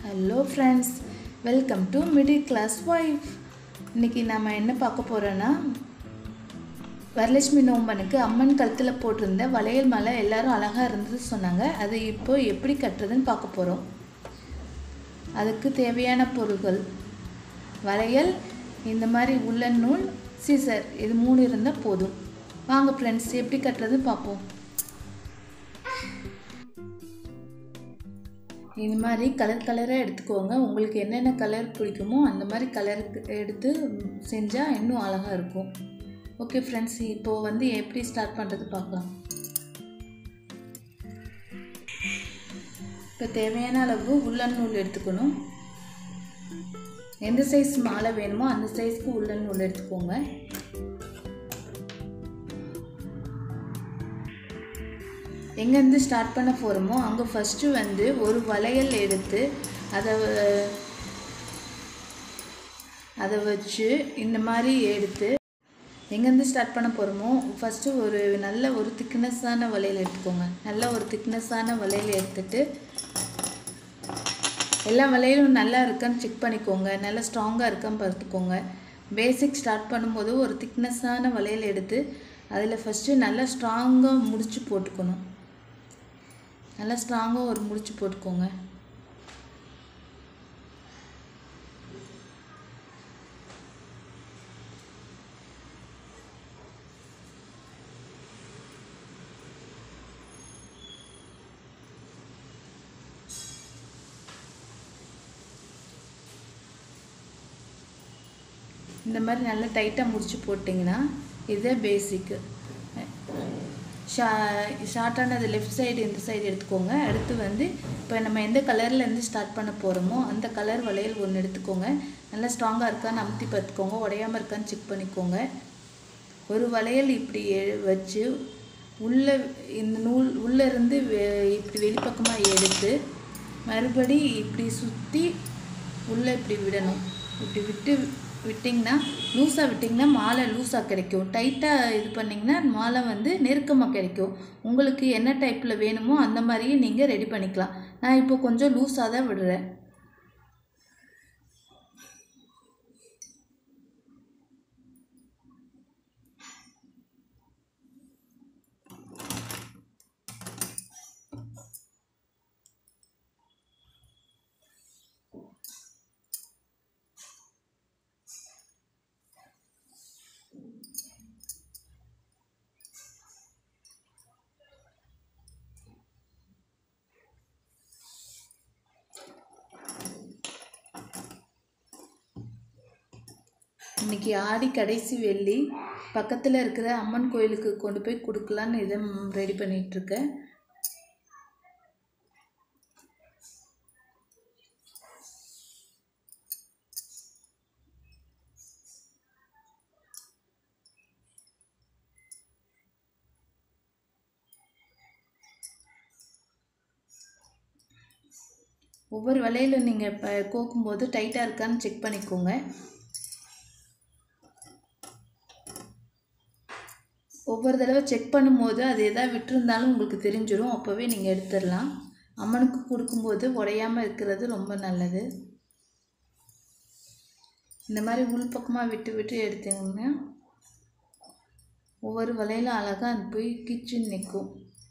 hello friends welcome to middle class wife இன்றைக்கி நம்ம என்ன பார்க்க போகிறோன்னா வரலட்சுமி நோம்பனுக்கு அம்மன் கழுத்தில் போட்டிருந்த வளையல் மாலை எல்லாரும் அழகாக இருந்தது சொன்னாங்க அது இப்போ எப்படி கட்டுறதுன்னு பார்க்க போகிறோம் அதுக்கு தேவையான பொருட்கள் வளையல் இந்த மாதிரி உள்ளன் நூல் சீசர் இது மூணு இருந்தால் போதும் வாங்க ஃப்ரெண்ட்ஸ் எப்படி கட்டுறதுன்னு பார்ப்போம் இந்த மாதிரி கலர் கலராக எடுத்துக்கோங்க உங்களுக்கு என்னென்ன கலர் பிடிக்குமோ அந்த மாதிரி கலருக்கு எடுத்து செஞ்சால் இன்னும் அழகாக இருக்கும் ஓகே ஃப்ரெண்ட்ஸ் இப்போது வந்து எப்படி ஸ்டார்ட் பண்ணுறது பார்க்கலாம் இப்போ தேவையான அளவு உள்ளன் நூல் எடுத்துக்கணும் எந்த சைஸ் மாலை வேணுமோ அந்த சைஸ்க்கு உள்ளன் நூல் எடுத்துக்கோங்க எங்கேருந்து ஸ்டார்ட் பண்ண போகிறோமோ அங்கே ஃபஸ்ட்டு வந்து ஒரு வளையல் எடுத்து அதை அதை வச்சு இந்த மாதிரி எடுத்து எங்கேருந்து ஸ்டார்ட் பண்ண போகிறோமோ ஃபஸ்ட்டு ஒரு நல்ல ஒரு திக்னஸ்ஸான வளையல் எடுத்துக்கோங்க நல்ல ஒரு திக்னஸ்ஸான வளையல் எடுத்துட்டு எல்லா வளையலும் நல்லா இருக்கான்னு செக் பண்ணிக்கோங்க நல்லா ஸ்ட்ராங்காக இருக்கான்னு பார்த்துக்கோங்க பேசிக் ஸ்டார்ட் பண்ணும்போது ஒரு திக்னஸ்ஸான வளையல் எடுத்து அதில் ஃபஸ்ட்டு நல்லா ஸ்ட்ராங்காக முடிச்சு போட்டுக்கணும் நல்லா ஸ்ட்ராங்காக ஒரு முடிச்சு போட்டுக்கோங்க இந்த மாதிரி நல்லா டைட்டாக முடிச்சு போட்டிங்கன்னா இதுதான் பேசிக்கு ஷா ஷார்ட்டானது லெஃப்ட் சைடு இந்த சைடு எடுத்துக்கோங்க அடுத்து வந்து இப்போ நம்ம எந்த கலர்லேருந்து ஸ்டார்ட் பண்ண போகிறோமோ அந்த கலர் வளையல் ஒன்று எடுத்துக்கோங்க நல்லா ஸ்ட்ராங்காக இருக்கான்னு அமுத்தி பார்த்துக்கோங்க உடையாமல் இருக்கான்னு செக் பண்ணிக்கோங்க ஒரு வளையல் இப்படி வச்சு உள்ளே இந்த நூல் உள்ளேருந்து வெ இப்படி வெளிப்பக்கமாக எடுத்து மறுபடி இப்படி சுற்றி உள்ளே இப்படி விடணும் இப்படி விட்டு விட்டிங்கன்னா லூஸாக விட்டிங்கன்னா மாலை லூஸாக கிடைக்கும் டைட்டாக இது பண்ணிங்கன்னா மாலை வந்து நெருக்கமாக கிடைக்கும் உங்களுக்கு என்ன டைப்பில் வேணுமோ அந்த மாதிரியே நீங்கள் ரெடி பண்ணிக்கலாம் நான் இப்போ கொஞ்சம் லூஸாக தான் விடுறேன் இன்னைக்கு ஆடி கடைசி வெள்ளி பக்கத்தில் இருக்கிற அம்மன் கோயிலுக்கு கொண்டு போய் கொடுக்கலான்னு இதை ரெடி பண்ணிகிட்ருக்கேன் ஒவ்வொரு வலையில் நீங்கள் இப்போ கோக்கும்போது டைட்டாக இருக்கான்னு செக் பண்ணிக்கோங்க ஒவ்வொரு தடவை செக் பண்ணும்போது அது எதாவது விட்டுருந்தாலும் உங்களுக்கு தெரிஞ்சிடும் அப்போவே நீங்கள் எடுத்துடலாம் அம்மனுக்கு கொடுக்கும்போது உடையாமல் இருக்கிறது ரொம்ப நல்லது இந்த மாதிரி உள்பக்கமாக விட்டு விட்டு எடுத்தீங்கன்னா ஒவ்வொரு வலையிலும் அழகாக அது போய் கிச்சன் நிற்கும்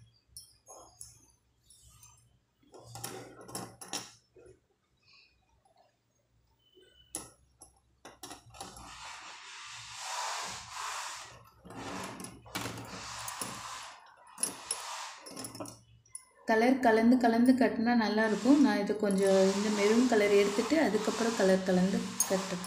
கலர் கலந்து கலந்து கட்டினா நல்லாயிருக்கும் நான் இது கொஞ்சம் இந்த மெரூன் கலர் எடுத்துகிட்டு அதுக்கப்புறம் கலர் கலந்து கட்டுறேன்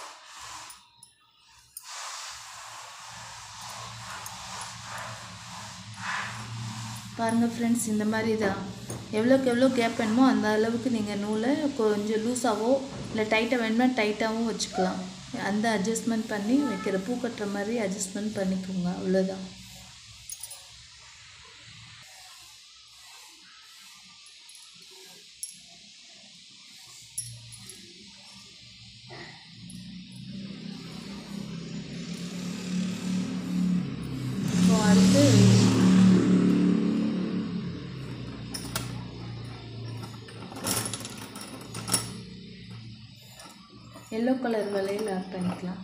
பாருங்கள் ஃப்ரெண்ட்ஸ் இந்த மாதிரி தான் எவ்வளோக்கு எவ்வளோ கேப் வேணுமோ அந்த அளவுக்கு நீங்கள் நூலை கொஞ்சம் லூஸாகவோ இல்லை டைட்டாக வேணுமா டைட்டாகவும் வச்சுக்கலாம் அந்த அட்ஜஸ்ட்மெண்ட் பண்ணி வைக்கிற பூ கட்டுற மாதிரி அட்ஜஸ்ட்மெண்ட் பண்ணிக்கோங்க அவ்வளோதான் இப்போ அடுத்து எல்லோ கலர் வளையல் ஆட் பண்ணிக்கலாம்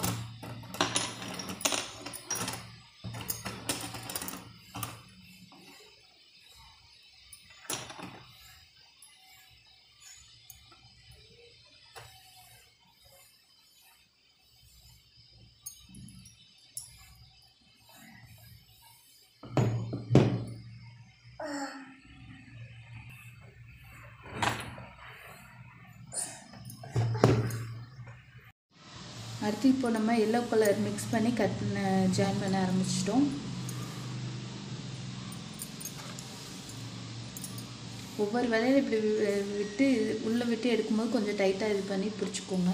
அடுத்து இப்போ நம்ம எல்லோ கலர் மிக்ஸ் பண்ணி கட் ஜாயின் பண்ண ஆரம்பிச்சிட்டோம் ஒவ்வொரு வேலையில் இப்படி வி- விட்டு உள்ளே விட்டு எடுக்கும்போது கொஞ்சம் டைட்டாக இது பண்ணி பிடிச்சிக்கோங்க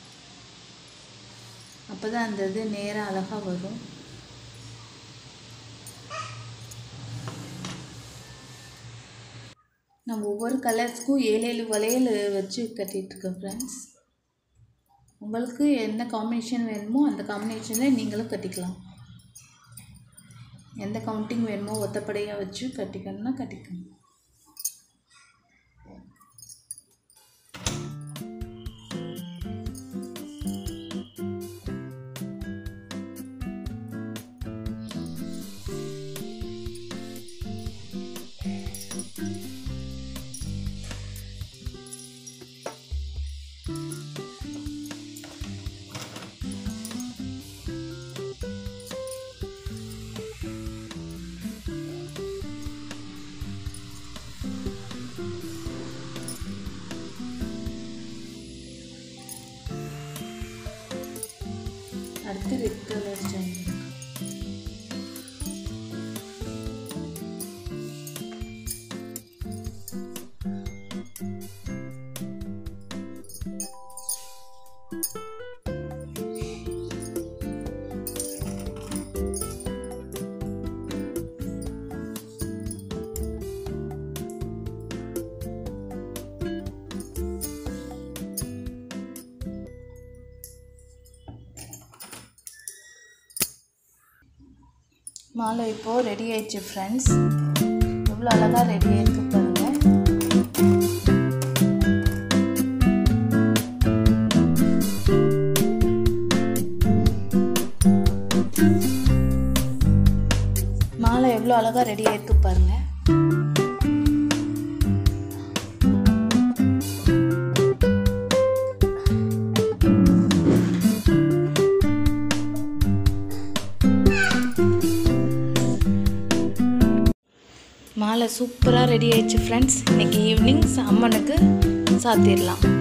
அப்போ தான் அந்த இது நேராக அழகாக வரும் நம்ம ஒவ்வொரு கலர்ஸ்க்கும் ஏழு ஏழு வளையல் வச்சு கட்டிகிட்ருக்கோம் ஃப்ரெண்ட்ஸ் உங்களுக்கு என்ன காம்பினேஷன் வேணுமோ அந்த காம்பினேஷனில் நீங்களும் கட்டிக்கலாம் எந்த கவுண்டிங் வேணுமோ ஒத்தப்படையாக வச்சு கட்டிக்கணும்னா கட்டிக்கணும் அடுத்து ரெட் கலர் ஜாயின் மாலை இப்போது ரெடி ஆயிடுச்சு ஃப்ரெண்ட்ஸ் எவ்வளோ அழகாக ரெடி ஆயிருக்கு பாருங்கள் மாலை எவ்வளோ அழகாக ரெடி ஆயிருக்கு பாருங்கள் மாலை சூப்பராக ரெடி ஆயிடுச்சு ஃப்ரெண்ட்ஸ் இன்னைக்கு ஈவினிங் அம்மனுக்கு சாத்திடலாம்